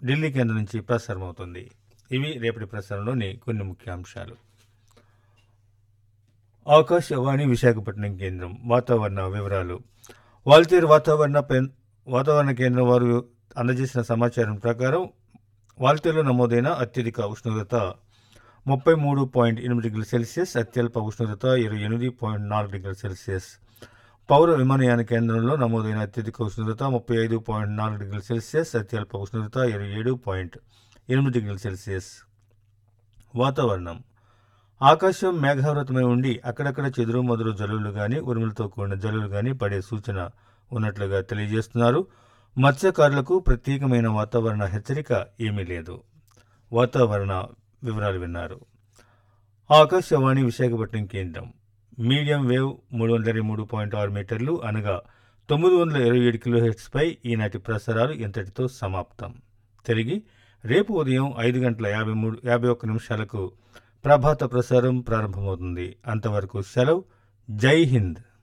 ఢిల్లీ కేంద్రం నుంచి ప్రసారమవుతుంది ఇవి రేపటి ప్రసారంలోని కొన్ని ముఖ్యాంశాలు ఆకాశవాణి విశాఖపట్నం కేంద్రం వాతావరణ వివరాలు వాల్తేరు వాతావరణ పెన్ వాతావరణ కేంద్రం వారు అందజేసిన సమాచారం ప్రకారం వాల్తేరులో నమోదైన అత్యధిక ఉష్ణోగ్రత ముప్పై మూడు పాయింట్ ఎనిమిది డిగ్రీల సెల్సియస్ అత్యల్ప ఉష్ణోగ్రత ఇరవై ఎనిమిది పాయింట్ నాలుగు డిగ్రీల సెల్సియస్ పౌర విమానయాన కేంద్రంలో నమోదైన అత్యధిక ఉష్ణోగ్రత ముప్పై ఐదు పాయింట్ నాలుగు డిగ్రీల సెల్సియస్ అత్యల్ప ఉష్ణోగ్రత ఇరవై ఏడు పాయింట్ ఎనిమిది డిగ్రీల సెల్సియస్ వాతావరణం ఆకాశం మేఘావృతమై ఉండి అక్కడక్కడ చెదురు మదురు జల్లులు గాని ఉరుములతో కూడిన జల్లులు గాని పడే సూచన ఉన్నట్లుగా తెలియజేస్తున్నారు మత్స్యకారులకు ప్రత్యేకమైన వాతావరణ హెచ్చరిక ఏమీ లేదు వాతావరణ వివరాలు విన్నారు ఆకాశవాణి విశాఖపట్నం కేంద్రం మీడియం వేవ్ మూడు వందల ఇరవై మూడు పాయింట్ ఆరు మీటర్లు అనగా తొమ్మిది వందల ఇరవై ఏడు కిలో హెడ్స్పై ఈనాటి ప్రసారాలు ఇంతటితో సమాప్తం తిరిగి రేపు ఉదయం ఐదు గంటల యాభై మూడు యాభై ఒక్క నిమిషాలకు ప్రభాత ప్రసారం ప్రారంభమవుతుంది అంతవరకు సెలవు జై హింద్